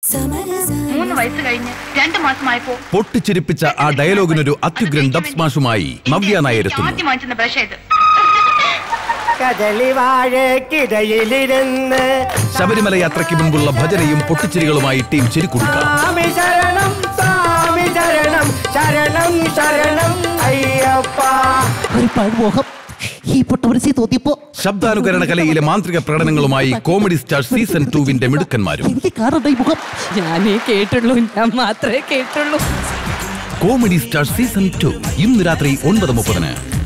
മൂന്ന് വയസ്സ് കഴിഞ്ഞ് രണ്ടു മാസമായപ്പോ പൊട്ടിച്ചിരിപ്പിച്ച ആ ഡയലോഗിനൊരു അത്യുഗ്രൻ ഡബ് സ്മാഷുമായി നവ്യ നായരെത്തുന്നു ആദ്യം വാങ്ങിച്ചെന്ന ബ്രഷ് ഇത് കദളി വാഴക്കിടയിലിരുന്ന് ശബരിമല യാത്രയ്ക്ക് മുൻപുള്ള ഭജനയും പൊട്ടിച്ചിരികളുമായി ടീം ചിരിക്കുടുക്ക സ്വാമി ശരണം സ്വാമി ശരണം ശരണം ശരണം അയ്യപ്പ ഒരു പഴമോഹം ഈ പൊട്ടമനസി തോന്നിയപ്പോ ശബ്ദാനുകരണ കലയിലെ മാന്ത്രിക പ്രകടനങ്ങളുമായി കോമഡി സ്റ്റാർ സീസൺ ടുവിന്റെ മിടുക്കന്മാരും എനിക്ക് കാണണ്ട ഈ മുഖം ഞാനേ കേട്ടുള്ളൂ ഞാൻ മാത്രമേ കേട്ടുള്ളൂ കോമഡി സ്റ്റാർ സീസൺ ടു ഇന്ന് രാത്രി ഒൻപത് മുപ്പതിന്